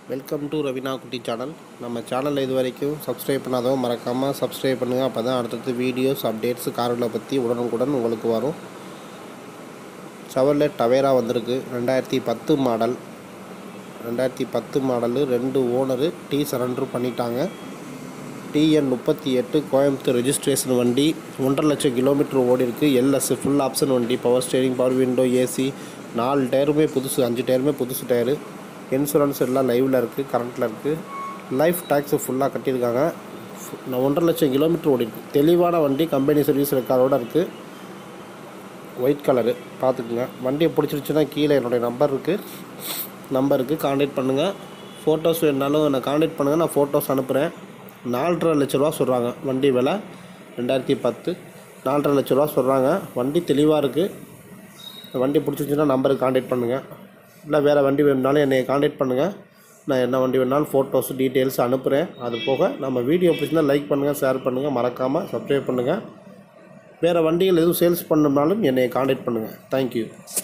welcome to Raveena குட்டி channel நம்ம சேனலில் இது வரைக்கும் சப்ஸ்கிரைப் பண்ணாதவங்க மறக்காமல் சப்ஸ்கிரைப் பண்ணுங்கள் அப்போ தான் அடுத்தடுத்து வீடியோஸ் அப்டேட்ஸ் கார்களை பற்றி உடனுக்குடன் உங்களுக்கு வரும் செவர்லெட் டவேரா வந்திருக்கு ரெண்டாயிரத்தி பத்து மாடல் ரெண்டாயிரத்தி பத்து மாடலு ரெண்டு ஓனரு டீ சரண்டர் பண்ணிட்டாங்க டிஎன் முப்பத்தி எட்டு கோயம்புத்தூர் ரெஜிஸ்ட்ரேஷன் வண்டி ஒன்றரை லட்சம் கிலோமீட்டர் ஓடி இருக்கு எல்எஸ் ஃபுல் ஆப்ஷன் வண்டி power steering power window AC நாலு டயருமே புதுசு அஞ்சு டயருமே புதுசு டயரு இன்சூரன்ஸ் எல்லாம் லைவில் இருக்குது கரண்ட்டில் இருக்குது லைஃப் டேக்ஸ் ஃபுல்லாக கட்டியிருக்காங்க ஃபு- நான் ஒன்றரை லட்சம் கிலோமீட்டர் ஓடி இருக்கு தெளிவான வண்டி கம்பெனி சர்வீஸ் ரெக்கார்டோட இருக்குது ஒயிட் கலரு பார்த்துக்குங்க வண்டியை பிடிச்சிருச்சுன்னா கீழே என்னுடைய நம்பர் இருக்குது நம்பருக்கு காண்டாக்ட் பண்ணுங்கள் ஃபோட்டோஸ் வேணுனாலும் என்னை காண்டாக்ட் பண்ணுங்கள் நான் ஃபோட்டோஸ் அனுப்புகிறேன் நாலரை லட்ச ரூபா சொல்கிறாங்க வண்டி விலை ரெண்டாயிரத்தி பத்து நாலரை லட்ச ரூபா சொல்கிறாங்க வண்டி தெளிவாக இருக்குது வண்டி பிடிச்சிருச்சுன்னா நம்பருக்கு காண்டாக்ட் பண்ணுங்கள் இல்லை வேறு வண்டி வேணுனாலும் என்னை காண்டாக்ட் பண்ணுங்கள் நான் என்ன வண்டி வேணுனாலும் ஃபோட்டோஸ் டீட்டெயில்ஸ் அனுப்புகிறேன் அது போக நம்ம வீடியோ பிடிச்சிருந்தா லைக் பண்ணுங்கள் ஷேர் பண்ணுங்கள் மறக்காமல் சப்ஸ்கிரைப் பண்ணுங்கள் வேறு வண்டிகள் எதுவும் சேல்ஸ் பண்ணணும்னாலும் என்னை காண்டாக்ட் பண்ணுங்கள் தேங்க்யூ